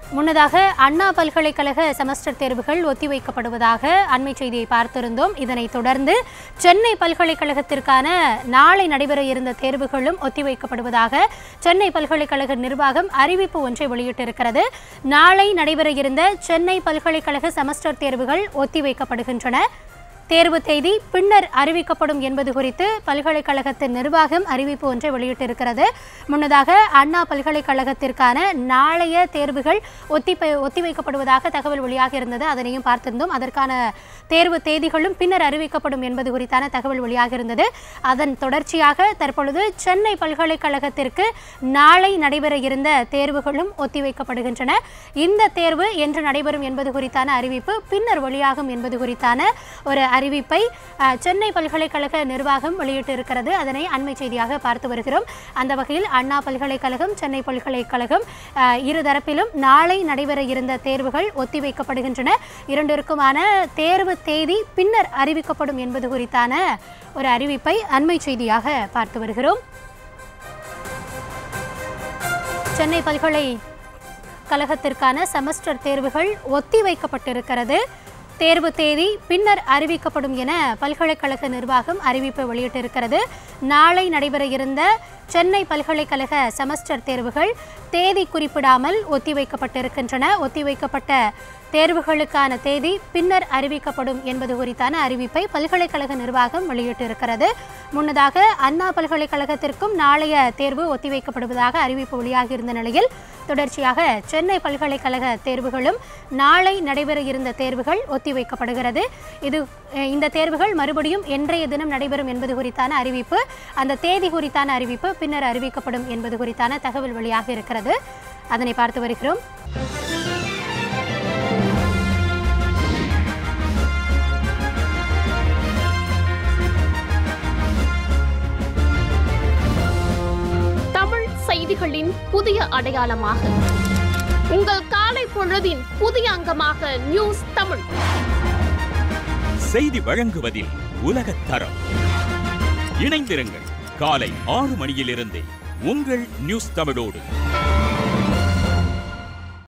முன்னதாக அண்ணா பல்கலைக்கழக செமஸ்டர் தேர்வுகள் ஒத்திவைக்கப்படுவதாக அண்மை செய்தியை பார்த்திருந்தோம் இதனைத் தொடர்ந்து சென்னை பல்கலைக்கழகத்திற்கான நாளை நடைபெற இருந்த தேர்வுகளும் ஒத்திவைக்கப்படுவதாக சென்னை பல்கலைக்கழக நிர்வாகம் அறிவிப்பு ஒன்றை வெளியிட்டிருக்கிறது நாளை நடைபெற இருந்த சென்னை பல்கலைக்கழக செமஸ்டர் தேர்வுகள் ஒத்திவைக்கப்படுகின்றன தேர்வு தேதி பின்னர் அறிவிக்கப்படும் என்பது குறித்து பல்கலைக்கழகத்தின் நிர்வாகம் அறிவிப்பு ஒன்றை வெளியிட்டிருக்கிறது முன்னதாக அண்ணா பல்கலைக்கழகத்திற்கான நாளைய தேர்வுகள் ஒத்திப்ப ஒத்திவைக்கப்படுவதாக தகவல் வெளியாக இருந்தது அதனையும் பார்த்திருந்தோம் அதற்கான தேர்வு தேதிகளும் பின்னர் அறிவிக்கப்படும் என்பது குறித்தான தகவல் வெளியாக இருந்தது அதன் தொடர்ச்சியாக தற்பொழுது சென்னை பல்கலைக்கழகத்திற்கு நாளை நடைபெற இருந்த தேர்வுகளும் ஒத்திவைக்கப்படுகின்றன இந்த தேர்வு என்று நடைபெறும் என்பது குறித்தான அறிவிப்பு பின்னர் வெளியாகும் என்பது குறித்தான ஒரு அறிவிப்பை அஹ், சென்னை பல்கலைக்கழக நிர்வாகம் வெளியிட்டிருக்கிறது அதனை அண்மை செய்தியாக பார்த்து வருகிறோம் அந்த வகையில் அண்ணா பல்கலைக்கழகம் சென்னை பல்கலைக்கழகம் அஹ், இருதரப்பிலும் நாளை நடைபெற இருந்த தேர்வுகள் ஒத்திவைக்கப்படுகின்றன இரண்டிற்குமான தேர்வு தேதி பின்னர் அறிவிக்கப்படும் என்பது குறித்தான ஒரு அறிவிப்பை அண்மை செய்தியாக பார்த்து வருகிறோம் சென்னை பல்கலை கழகத்திற்கான செமஸ்டர் தேர்வுகள் ஒத்திவைக்கப்பட்டிருக்கிறது தேர்வு தேதி பின்னர் அறிவிக்கப்படும் என பல்கலைக்கழக நிர்வாகம் அறிவிப்பு வெளியிட்டிருக்கிறது நாளை நடைபெற இருந்த சென்னை பல்கலைக்கழக செமஸ்டர் தேர்வுகள் தேதி குறிப்பிடாமல் ஒத்திவைக்கப்பட்டிருக்கின்றன ஒத்திவைக்கப்பட்ட தேர்வுகளுக்கான தேதி பின்னர் அறிவிக்கப்படும் என்பது குறித்தான அறிவிப்பை பல்கலைக்கழக நிர்வாகம் வெளியிட்டிருக்கிறது முன்னதாக அண்ணா பல்கலைக்கழகத்திற்கும் நாளைய தேர்வு ஒத்திவைக்கப்படுவதாக அறிவிப்பு வெளியாகியிருந்த நிலையில் தொடர்ச்சியாக சென்னை பல்கலைக்கழக தேர்வுகளும் நாளை நடைபெற இருந்த தேர்வுகள் ஒத்திவைக்கப்படுகிறது இது அஹ், இந்த தேர்வுகள் மறுபடியும் என்றைய தினம் நடைபெறும் என்பது குறித்தான அறிவிப்பு அந்த தேதி குறித்தான அறிவிப்பு பின்னர் அறிவிக்கப்படும் என்பது குறித்தான தகவல் வெளியாக இருக்கிறது அதனை பார்த்து வருகிறோம் தமிழ் செய்திகளின் புதிய அடையாளமாக உங்கள் காலை பொழுதின் புதிய அங்கமாக நியூஸ் தமிழ் செய்தி வழங்குவதில் உலகத் தரம் இணைந்திருங்கள் காலை ஆறு மணியிலிருந்தே உங்கள் நியூஸ் தமிழோடு